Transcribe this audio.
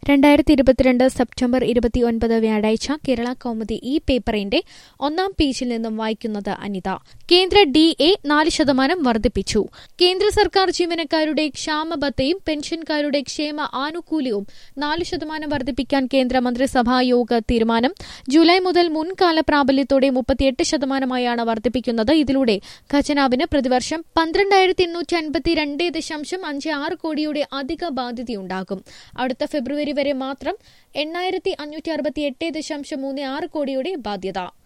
രണ്ടായിരത്തി ഇരുപത്തിരണ്ട് സെപ്റ്റംബർ ഇരുപത്തി ഒൻപത് വ്യാഴാഴ്ച കേരള കൗമുദി ഈ പേപ്പറിന്റെ ഒന്നാം പേജിൽ നിന്നും വായിക്കുന്നത് അനിത കേന്ദ്ര ഡി എ നാല് ശതമാനം വർദ്ധിപ്പിച്ചു കേന്ദ്ര സർക്കാർ ജീവനക്കാരുടെ ക്ഷാമബത്തയും പെൻഷൻകാരുടെ ക്ഷേമ ആനുകൂല്യവും നാല് ശതമാനം വർദ്ധിപ്പിക്കാൻ കേന്ദ്ര മന്ത്രിസഭാ യോഗ തീരുമാനം ജൂലൈ മുതൽ മുൻകാല പ്രാബല്യത്തോടെ മുപ്പത്തിയെട്ട് ശതമാനമായാണ് വർദ്ധിപ്പിക്കുന്നത് ഇതിലൂടെ ഖജനാവിന് പ്രതിവർഷം പന്ത്രണ്ടായിരത്തി എണ്ണൂറ്റി അൻപത്തിരണ്ട് ദശാംശം അഞ്ച് ആറ് കോടിയുടെ അധിക ബാധ്യതയുണ്ടാകും അടുത്ത ഫെബ്രുവരി വരെ മാത്രം എണ്ണായിരത്തി അഞ്ഞൂറ്റി അറുപത്തി എട്ട് ദശാംശം മൂന്ന് ആറ് കോടിയുടെ ബാധ്യത